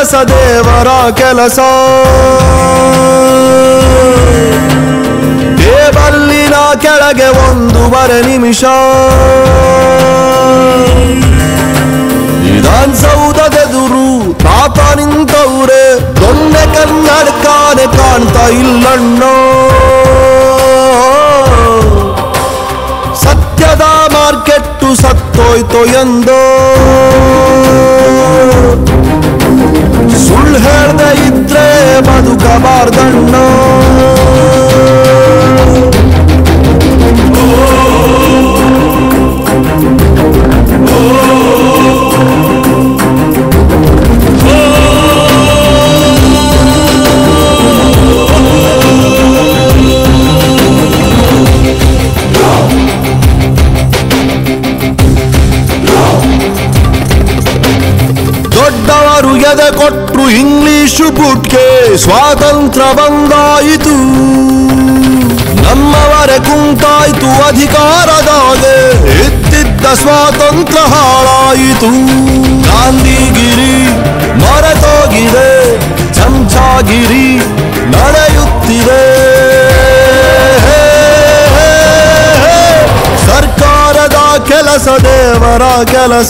ಕೆಲಸ ದೇವರ ಕೆಲಸ ಟೇಬಲ್ಲಿನ ಕೆಳಗೆ ಒಂದೂವರೆ ನಿಮಿಷ ವಿಧಾನಸೌಧದೆದುರು ತಾತ ನಿಂತವ್ರೆ ದೊಣ್ಣೆ ಕನ್ನಡಕಾನೆ ಕಾಣ್ತಾ ಇಲ್ಲಣ್ಣೋ ಸತ್ಯದ ಮಾರ್ಕೆಟ್ಟು ಸತ್ತೋಯ್ತು ಎಂದೋ ಸುಳ್ಳು ಹೇಳ್ದೆ ಇದ್ರೆ ಬದುಕಬಾರ್ದಣ್ಣೋ ದೊಡ್ಡವರು ಎದೆ ಕೊಟ್ರು ಇಂಗ್ಲಿಷು ಬುಟ್ಗೆ ಸ್ವಾತಂತ್ರ್ಯ ಬಂದಾಯಿತು ನಮ್ಮವರೇ ಕುಂಟಾಯ್ತು ಅಧಿಕಾರದಾಗೆ ಇದ್ದಿದ್ದ ಸ್ವಾತಂತ್ರ್ಯ ಹಾಳಾಯಿತು ಗಾಂಧಿಗಿರಿ ಮರೆತೋಗಿದೆ ಚಮಚಾಗಿರಿ ನಡೆಯುತ್ತಿದೆ ಸರ್ಕಾರದ ಕೆಲಸ ದೇವರ ಕೆಲಸ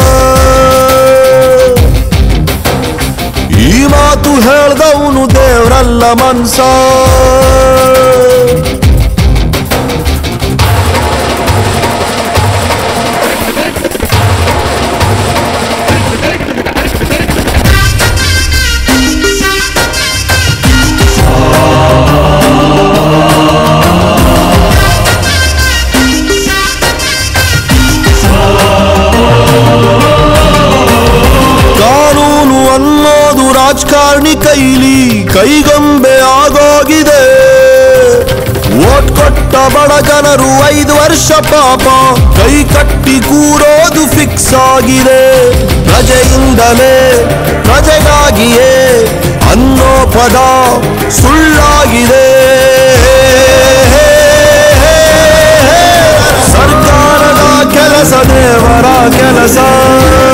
ಈ ಮಾತು ಹೇಳ್ದವನು ದೇವ್ರಲ್ಲ ಮನ್ಸ ಕಾನೂನು ಅನ್ನೋದು ರಾಜಕಾರಣಿ ಕೈಲಿ ಕೈಗೊಂಬೆ ಆಗೋಗಿದೆ ಓಟ್ ಕೊಟ್ಟ ಬಡ ಜನರು ಐದು ವರ್ಷ ಪಾಪ ಕೈ ಕಟ್ಟಿ ಕೂರೋದು ಫಿಕ್ಸ್ ಆಗಿದೆ ಪ್ರಜೆಯಿಂದಲೇ ಪ್ರಜೆಗಾಗಿಯೇ ಅನ್ನೋ ಪದ ಸುಳ್ಳಾಗಿದೆ ಸರ್ಕಾರದ ಕೆಲಸ ದೇವರ ಕೆಲಸ